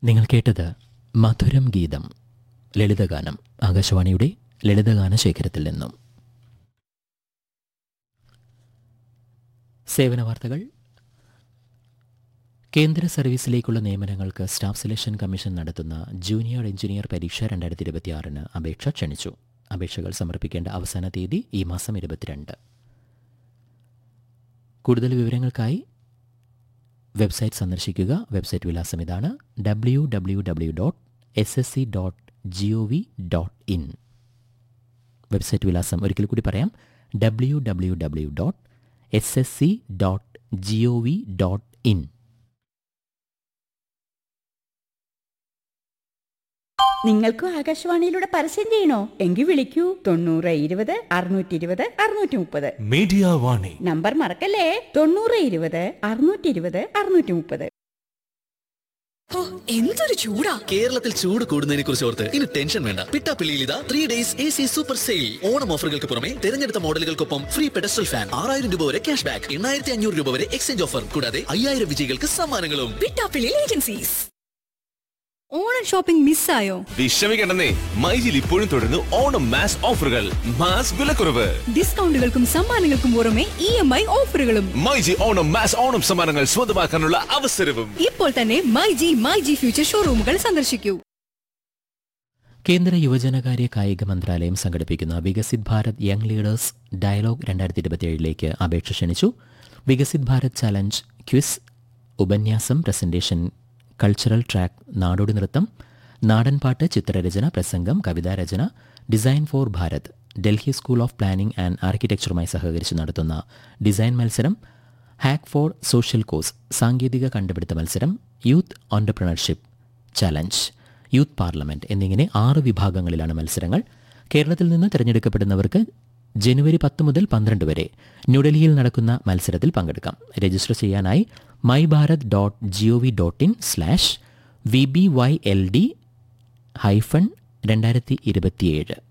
നിങ്ങൾ കേട്ടത് മധുരം ഗീതം ലളിതഗാനം ആകാശവാണിയുടെ ലളിതഗാന ശേഖരത്തിൽ നിന്നും സേവന വാർത്തകൾ കേന്ദ്ര സർവീസിലേക്കുള്ള നിയമനങ്ങൾക്ക് സ്റ്റാഫ് സെലക്ഷൻ കമ്മീഷൻ നടത്തുന്ന ജൂനിയർ എഞ്ചിനീയർ പരീക്ഷ രണ്ടായിരത്തി ഇരുപത്തിയാറിന് അപേക്ഷ ക്ഷണിച്ചു അപേക്ഷകൾ സമർപ്പിക്കേണ്ട അവസാന തീയതി ഈ മാസം ഇരുപത്തിരണ്ട് കൂടുതൽ വിവരങ്ങൾക്കായി വെബ്സൈറ്റ് സന്ദർശിക്കുക വെബ്സൈറ്റ് വിലാസം ഇതാണ് W W W dot S S C dot G O V dot in website വിലാസം ഒരിക്കൽ കൂടി പറയാം W W W dot S S C dot G O V dot in നിങ്ങൾക്കും ആകാശവാണിയിലൂടെ പരസ്യം ചെയ്യണോ എങ്കിൽ വിളിക്കൂ തൊണ്ണൂറ് ഇരുപത് അറുന്നൂറ്റി ഇരുപത് അറുന്നൂറ്റി മുപ്പത് മീഡിയ വാണി നമ്പർ മറക്കല്ലേ തൊണ്ണൂറ് ഇരുപത് അറുന്നൂറ്റി ഇരുപത് അറുന്നൂറ്റി മുപ്പത് ഓ എന്തൊരു ചൂടാ കേരളത്തിൽ ചൂട് കൂടുന്നതിനെ കുറിച്ച് ഓർത്ത് ഇനി ടെൻഷൻ വേണ്ട പിട്ടാപ്പിള്ളിയിൽ ഇതാ three days A C super sale Onam ഓഫറുകൾക്ക് പുറമെ തിരഞ്ഞെടുത്ത മോഡലുകൾക്കൊപ്പം ഫ്രീ പെഡസ്റ്റൽ ഫാൻ ആറായിരം രൂപ വരെ ക്യാഷ് ബാക്ക് എണ്ണായിരത്തി അഞ്ഞൂറ് രൂപ വരെ എക്സ്ചേഞ്ച് ഓഫർ കൂടാതെ അയ്യായിരം വിജയികൾക്ക് സമ്മാനങ്ങളും പിട്ടാപ്പിള്ളി ഏജൻസീസ് ഓണം ഷോപ്പിംഗ് മിസ്സായോ വിഷമിക്കണ്ടെന്നേ മൈജിൽ ഇപ്പോഴും തുടരുന്നു ഓണം മാസ് ഓഫറുകൾ മാസ് വിലക്കുറവ് ഡിസ്കൗണ്ടുകൾക്കും സമ്മാനങ്ങൾക്കും പുറമെ ഇ എം ഐ ഓഫറുകളും മൈജി ഓണം മാസ് ഓണം സമ്മാനങ്ങൾ സ്വന്തമാക്കാനുള്ള അവസരവും ഇപ്പോൾ തന്നെ my G my G future ഷോറൂമുകൾ സന്ദർശിക്കൂ കേന്ദ്ര യുവജനകാര്യ കായിക മന്ത്രാലയം സംഘടിപ്പിക്കുന്ന Viksit Bharat young leaders dialogue രണ്ടായിരത്തി ഇരുപത്തിയേഴിലേക്ക് അപേക്ഷ ക്ഷണിച്ചു വികസിത് ഭാരത് ചലഞ്ച് ക്വിസ് ഉപന്യാസം പ്രസന്റേഷൻ കൾച്ചറൽ ട്രാക്ക് നാടോടി നൃത്തം നാടൻപാട്ട് ചിത്രരചന പ്രസംഗം കവിതാരചന design for Bharat Delhi school of planning and ആർക്കിടെക്ചറുമായി സഹകരിച്ച് നടത്തുന്ന ഡിസൈൻ മത്സരം ഹാക്ക് ഫോർ സോഷ്യൽ കോസ് സാങ്കേതിക കണ്ടുപിടുത്ത മത്സരം youth entrepreneurship challenge youth parliament എന്നിങ്ങനെ ആറ് വിഭാഗങ്ങളിലാണ് മത്സരങ്ങൾ കേരളത്തിൽ നിന്ന് തിരഞ്ഞെടുക്കപ്പെടുന്നവർക്ക് ജനുവരി പത്ത് മുതൽ പന്ത്രണ്ട് വരെ ന്യൂഡൽഹിയിൽ നടക്കുന്ന മത്സരത്തിൽ പങ്കെടുക്കാം രജിസ്റ്റർ ചെയ്യാനായി my Bharat dot G O V dot in slash V B Y L D hyphen രണ്ടായിരത്തി ഇരുപത്തിയേഴ്